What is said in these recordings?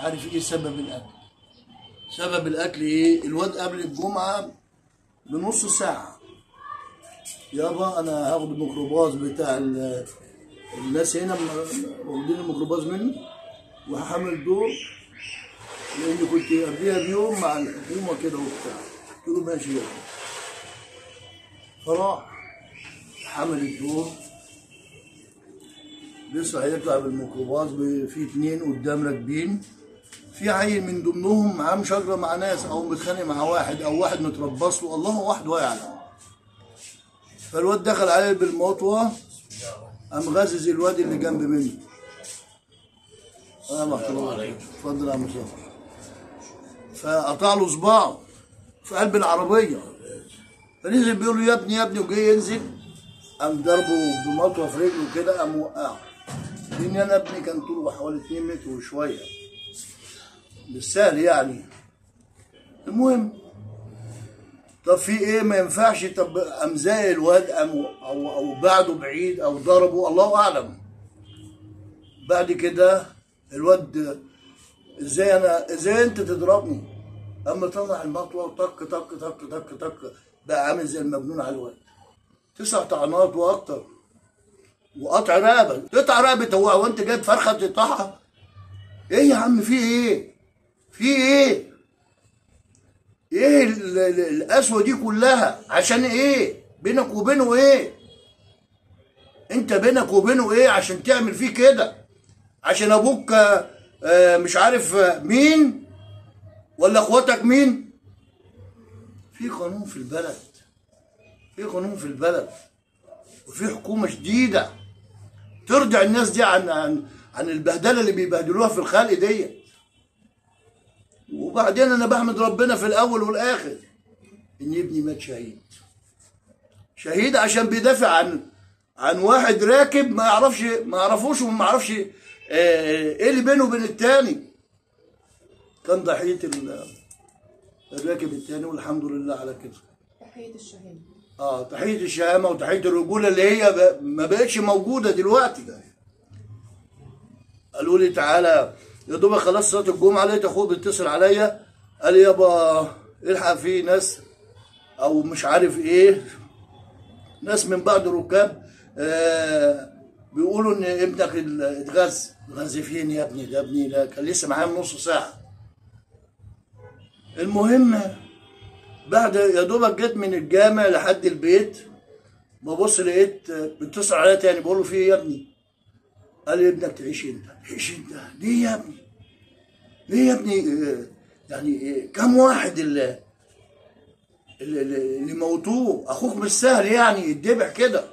عارف ايه سبب القتل سبب القتل ايه الواد قبل الجمعه بنص ساعه يابا انا هاخد الميكروباص بتاع ال- الناس هنا م- واخدين الميكروباص مني وهحمل دور لاني كنت قبلها بيوم مع الحكومه كده وبتاع قلت له ماشي يابا فراح حمل الدور لسه هيطلع بالميكروباص ب- في اتنين قدام راكبين في عيل من ضمنهم معاه مشاجره مع ناس او متخانق مع واحد او واحد متربص له الله وحده يعلم فالواد دخل عليه بالمطوه قام غازز الواد اللي جنب منه انا محترم اتفضل يا مصطفى فقطع له صباعه في قلب العربيه فنزل بيقول له يا ابني يا ابني وجاي ينزل قام ضربه بمطوه في رجله كده قام وقعه لان انا ابني كان طوله حوالي 2 متر وشويه مش سهل يعني المهم طب في ايه ما ينفعش طب قام زي الواد قام او او بعده بعيد او ضربه الله اعلم بعد كده الواد ازاي انا ازاي انت تضربني اما طلع المطوه وطق طق طق طق طق بقى عامل زي المجنون على الواد تسع طعنات واكتر وقطع رقبه تقطع رقبه هو هو انت جايب فرخه تقطعها ايه يا عم في ايه في ايه ايه ال- ال- القسوه دي كلها عشان ايه بينك وبينه ايه انت بينك وبينه ايه عشان تعمل فيه كده عشان ابوك آه، آه، مش عارف آه، مين ولا اخواتك مين في قانون في البلد في قانون في البلد وفي حكومه شديده ترجع الناس دي عن عن عن البهدله اللي بيبهدلوها في الخلق ديت وبعدين انا بحمد ربنا في الاول والاخر ان ابني مات شهيد شهيد عشان بيدافع عن عن واحد راكب ما يعرفش ما يعرفوش وما يعرفش آه، ايه اللي بينه وبين التاني كان ضحيه ال- الراكب التاني والحمد لله على كده تحية الشهامة اه تحيه الشهامه وتحيه الرجوله اللي هي ب... ما بقتش موجوده دلوقتي قالوا لي تعالى يا دوبك خلاص صلاه الجمعه لقيت اخوه بيتصل عليا قال لي يابا الحق في ناس او مش عارف ايه ناس من بعض الركاب آه بيقولوا ان ابنك ال- اتغز اتغز فين يا ابني ده ابني ده كان لسه معايا من نص ساعه المهم بعد يا دوبك جيت من الجامع لحد البيت ببص لقيت بيتصل عليا تاني بقول له في ايه يا ابني؟ قال لي ابنك تعيش انت تعيش انت ليه يا ابني؟ ليه يا ابني آه، يعني آه، كم واحد اللي اللي, اللي موتوه اخوك مش سهل يعني يتذبح كده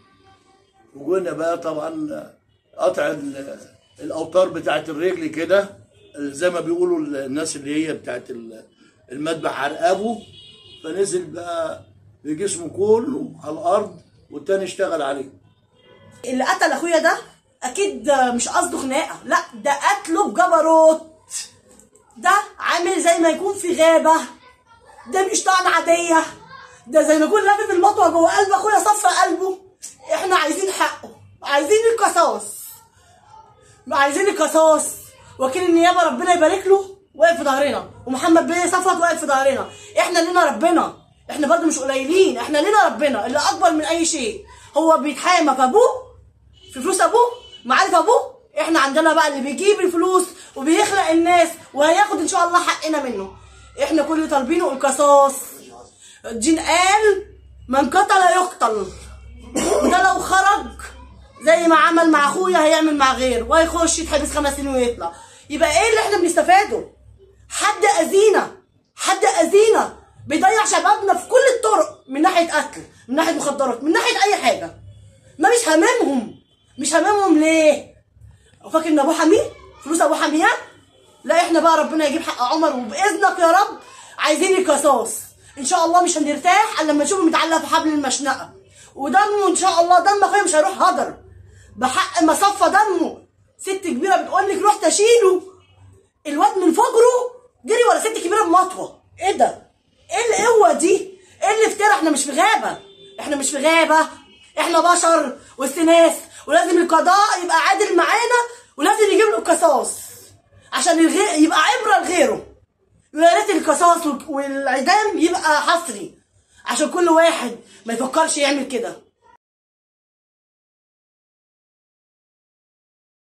وقلنا بقى طبعا قطع ال- الاوتار بتاعت الرجل كده زي ما بيقولوا الناس اللي هي بتاعت ال- المذبح على رقبه فنزل بقى بجسمه كله على الارض والتاني اشتغل عليه اللي قتل اخويا ده اكيد مش قصده خناقه لا ده قتله بجبروت ده عامل زي ما يكون في غابه ده مش طعن عاديه ده زي ما يكون لافف المطوه جوه قلب اخويا صفى قلبه احنا عايزين حقه عايزين القصاص عايزين القصاص وكيل النيابه ربنا يبارك له واقف في ظهرنا ومحمد بيه صفوت واقف في ظهرنا احنا لينا ربنا احنا برضو مش قليلين احنا لينا ربنا اللي اكبر من اي شيء هو بيتحامى في ابوه في فلوس ابوه معارف ابوه احنا عندنا بقى اللي بيجيب الفلوس وبيخلق الناس وهياخد ان شاء الله حقنا منه احنا كل اللي طالبينه القصاص الدين قال من قتل يقتل وده لو خرج زي ما عمل مع اخويا هيعمل مع غيره وهيخش يتحبس خمس سنين ويطلع يبقى ايه اللي احنا بنستفاده حد اذينا حد اذينا بيضيع شبابنا في كل الطرق من ناحيه قتل من ناحيه مخدرات من ناحيه اي حاجه ما مش هاممهم مش هاممهم ليه هو فاكر ان ابو حميد فلوس ابو حميات لا احنا بقى ربنا يجيب حق عمر وباذنك يا رب عايزين القصاص ان شاء الله مش هنرتاح الا لما نشوفه متعلق في حبل المشنقه ودمه ان شاء الله دم اخويا مش هيروح هدر بحق ما صفى دمه ست كبيره بتقول لك رحت اشيله الواد من فجره جري ورا ست كبيره بمطوه ايه ده ايه القوه دي ايه اللي افترى احنا مش في غابه احنا مش في غابه احنا بشر وسط ناس ولازم القضاء يبقى عادل معانا ولازم يجيب له القصاص عشان الغي... يبقى عبره لغيره ويا ريت القصاص وال- والاعدام يبقى حصري عشان كل واحد ما يفكرش يعمل كده